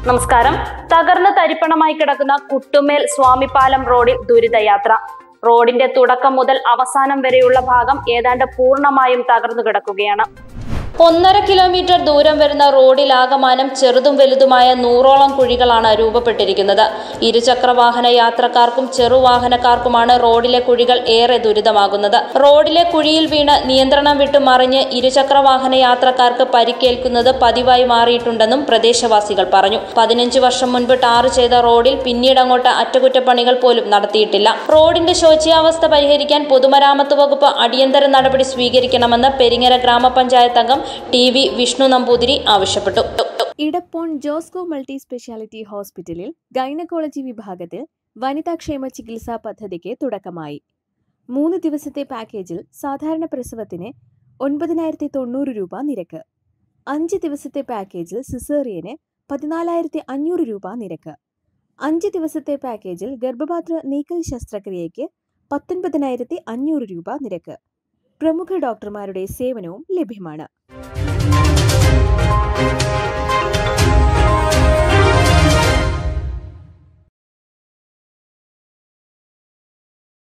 നമസ്കാരം തകർന്ന് തരിപ്പണമായി കിടക്കുന്ന കുട്ടുമേൽ സ്വാമിപ്പാലം റോഡിൽ ദുരിതയാത്ര റോഡിന്റെ തുടക്കം മുതൽ അവസാനം വരെയുള്ള ഭാഗം ഏതാണ്ട് പൂർണ്ണമായും തകർന്നു കിടക്കുകയാണ് ഒന്നര കിലോമീറ്റർ ദൂരം വരുന്ന റോഡിലാകമാനം ചെറുതും വലുതുമായ നൂറോളം കുഴികളാണ് രൂപപ്പെട്ടിരിക്കുന്നത് ഇരുചക്രവാഹന യാത്രക്കാർക്കും ചെറുവാഹനക്കാർക്കുമാണ് റോഡിലെ കുഴികൾ ഏറെ ദുരിതമാകുന്നത് റോഡിലെ കുഴിയിൽ വീണ് നിയന്ത്രണം വിട്ടു മറിഞ്ഞ് ഇരുചക്രവാഹന യാത്രക്കാർക്ക് പരിക്കേൽക്കുന്നത് പതിവായി മാറിയിട്ടുണ്ടെന്നും പ്രദേശവാസികൾ പറഞ്ഞു പതിനഞ്ച് വർഷം മുൻപ് ടാർ ചെയ്ത റോഡിൽ പിന്നീട് അങ്ങോട്ട് അറ്റകുറ്റപ്പണികൾ പോലും നടത്തിയിട്ടില്ല റോഡിന്റെ ശോച്യാവസ്ഥ പരിഹരിക്കാൻ പൊതുമരാമത്ത് വകുപ്പ് അടിയന്തര നടപടി സ്വീകരിക്കണമെന്ന് പെരിങ്ങര ഗ്രാമപഞ്ചായത്ത് അംഗം ടി വി വിഷ്ണു നമ്പൂതിരി ആവശ്യപ്പെട്ടു ഇടപ്പോൺ ജോസ്കോ മൾട്ടി സ്പെഷ്യാലിറ്റി ഹോസ്പിറ്റലിൽ ഗൈനക്കോളജി വിഭാഗത്തിൽ വനിതാ ക്ഷേമ ചികിത്സാ പദ്ധതിക്ക് തുടക്കമായി മൂന്ന് ദിവസത്തെ പാക്കേജിൽ സാധാരണ പ്രസവത്തിന് ഒൻപതിനായിരത്തി തൊണ്ണൂറ് രൂപ നിരക്ക് അഞ്ച് ദിവസത്തെ പാക്കേജിൽ സിസേറിയന് പതിനാലായിരത്തി അഞ്ഞൂറ് രൂപ നിരക്ക് അഞ്ച് ദിവസത്തെ പാക്കേജിൽ ഗർഭപാത്ര നീക്കൽ ശസ്ത്രക്രിയയ്ക്ക് പത്തൊൻപതിനായിരത്തി അഞ്ഞൂറ് രൂപ നിരക്ക് പ്രമുഖ ഡോക്ടർമാരുടെ സേവനവും ലഭ്യമാണ്